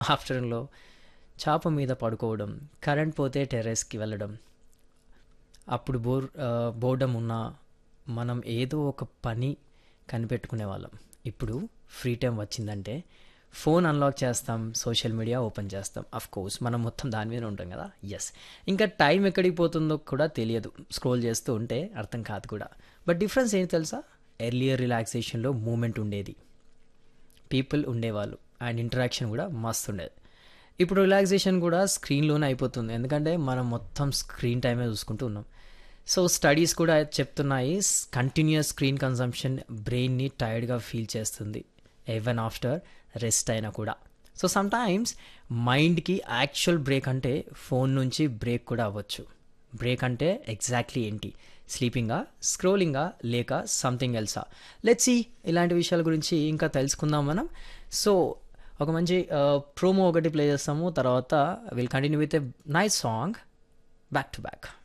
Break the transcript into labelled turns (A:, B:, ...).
A: ఆఫ్టర్నూన్లో చాప మీద పడుకోవడం కరెంట్ పోతే టెర్రస్కి వెళ్ళడం అప్పుడు బోర్ బోర్డం ఉన్న మనం ఏదో ఒక పని కనిపెట్టుకునే వాళ్ళం ఇప్పుడు ఫ్రీ టైం వచ్చిందంటే ఫోన్ అన్లాక్ చేస్తాం సోషల్ మీడియా ఓపెన్ చేస్తాం అఫ్ కోర్స్ మనం మొత్తం దాని మీద ఉంటాం కదా ఎస్ ఇంకా టైం ఎక్కడికి పోతుందో కూడా తెలియదు స్క్రోల్ చేస్తూ ఉంటే అర్థం కాదు కూడా బట్ డిఫరెన్స్ ఏంటి తెలుసా ఎర్లియర్ రిలాక్సేషన్లో మూమెంట్ ఉండేది పీపుల్ ఉండేవాళ్ళు అండ్ ఇంటరాక్షన్ కూడా మస్తు ఉండేది ఇప్పుడు రిలాక్సేషన్ కూడా స్క్రీన్లోనే అయిపోతుంది ఎందుకంటే మనం మొత్తం స్క్రీన్ టైమే చూసుకుంటూ ఉన్నాం సో స్టడీస్ కూడా చెప్తున్నాయి కంటిన్యూస్ స్క్రీన్ కన్సంప్షన్ బ్రెయిన్ని టైర్డ్గా ఫీల్ చేస్తుంది ఎవెన్ ఆఫ్టర్ రెస్ట్ అయినా కూడా సో సమ్టైమ్స్ మైండ్కి యాక్చువల్ బ్రేక్ అంటే ఫోన్ నుంచి బ్రేక్ కూడా అవ్వచ్చు బ్రేక్ అంటే ఎగ్జాక్ట్లీ ఏంటి స్లీపింగా స్క్రోలింగా లేక సంథింగ్ ఎల్సా లెట్స్ సి ఇలాంటి విషయాల గురించి ఇంకా తెలుసుకుందాం మనం సో ఒక మంచి ప్రోమో ఒకటి ప్లే చేస్తాము తర్వాత will continue with a nice song back to back